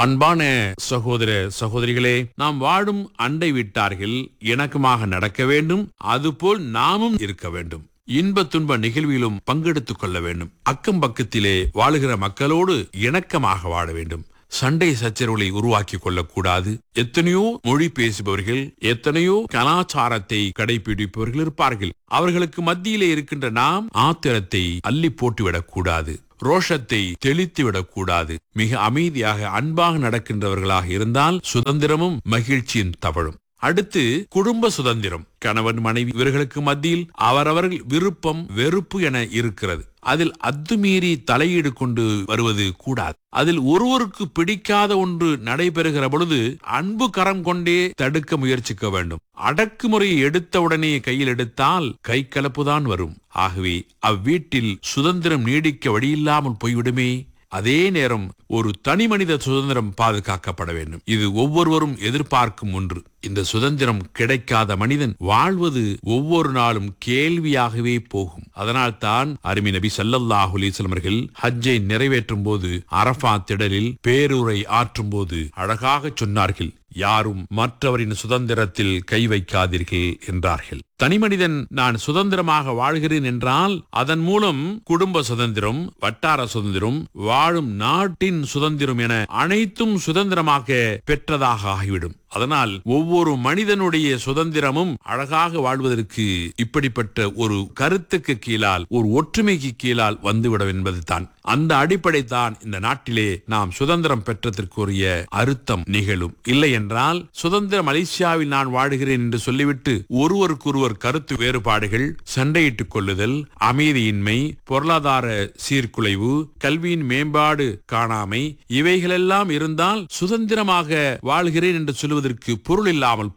அன்பான சகோதர சகோதரிகளே நாம் வாழும் அண்டை வீட்டார்கள் இணக்கமாக நடக்க வேண்டும் அதுபோல் நாமும் இருக்க வேண்டும் இன்ப துன்ப நிகழ்விலும் பங்கெடுத்துக் கொள்ள வேண்டும் அக்கம் பக்கத்திலே வாழுகிற மக்களோடு இணக்கமாக வாழ வேண்டும் சண்டை சச்சரவுகளை உருவாக்கி கொள்ளக்கூடாது எத்தனையோ மொழி பேசுபவர்கள் எத்தனையோ கலாச்சாரத்தை கடைபிடிப்பவர்கள் இருப்பார்கள் அவர்களுக்கு மத்தியிலே இருக்கின்ற நாம் ஆத்திரத்தை அள்ளி போட்டுவிடக் கூடாது ரோஷத்தை தெளித்து விடக்கூடாது மிக அமைதியாக அன்பாக நடக்கின்றவர்களாக இருந்தால் சுதந்திரமும் மகிழ்ச்சியும் தவழும் அடுத்து குடும்ப சுதந்திரம் கணவன் மனைவி இவர்களுக்கு மத்தியில் அவரவர்கள் விருப்பம் வெறுப்பு என இருக்கிறது அதில் அத்துமீறி தலையீடு கொண்டு வருவது கூடாது அதில் ஒருவருக்கு பிடிக்காத ஒன்று நடைபெறுகிற பொழுது அன்பு கரம் கொண்டே தடுக்க முயற்சிக்க வேண்டும் அடக்குமுறையை எடுத்தவுடனே கையில் எடுத்தால் கை கலப்புதான் வரும் ஆகவே அவ்வீட்டில் சுதந்திரம் நீடிக்க வழியில்லாமல் போய்விடுமே அதே நேரம் ஒரு தனி மனித சுதந்திரம் பாதுகாக்கப்பட வேண்டும் இது ஒவ்வொருவரும் எதிர்பார்க்கும் ஒன்று இந்த சுதந்திரம் கிடைக்காத மனிதன் வாழ்வது ஒவ்வொரு நாளும் கேள்வியாகவே போகும் அதனால் தான் அருமை நபி சல்லல்லாஹு அலிஸ்லம் அவர்கள் ஹஜ்ஜை நிறைவேற்றும் போது அரஃபா திடலில் பேருரை ஆற்றும் போது அழகாக சொன்னார்கள் யாரும் மற்றவரின் சுதந்திரத்தில் கை வைக்காதீர்கள் என்றார்கள் தனி மனிதன் நான் சுதந்திரமாக வாழ்கிறேன் என்றால் அதன் மூலம் குடும்ப சுதந்திரம் வட்டார சுதந்திரம் வாழும் நாட்டின் சுதந்திரம் என அனைத்தும் சுதந்திரமாக பெற்றதாக ஆகிவிடும் அதனால் ஒவ்வொரு மனிதனுடைய சுதந்திரமும் அழகாக வாழ்வதற்கு இப்படிப்பட்ட ஒரு கருத்துக்கு கீழால் ஒரு ஒற்றுமைக்கு கீழால் வந்துவிடும் என்பதுதான் அந்த அடிப்படை தான் இந்த நாட்டிலே நாம் சுதந்திரம் பெற்றதற்குரிய அர்த்தம் நிகழும் இல்லை என்றால் சுதந்திர மலேசியாவில் நான் வாழுகிறேன் என்று சொல்லிவிட்டு ஒருவருக்கொருவர் கருத்து வேறுபாடுகள் சண்டையிட்டுக் கொள்ளுதல் அமைதியின்மை பொருளாதார சீர்குலைவு கல்வியின் மேம்பாடு காணாமை இவைகளெல்லாம் இருந்தால் சுதந்திரமாக வாழ்கிறேன் என்று சொல்வதற்கு பொருள் இல்லாமல்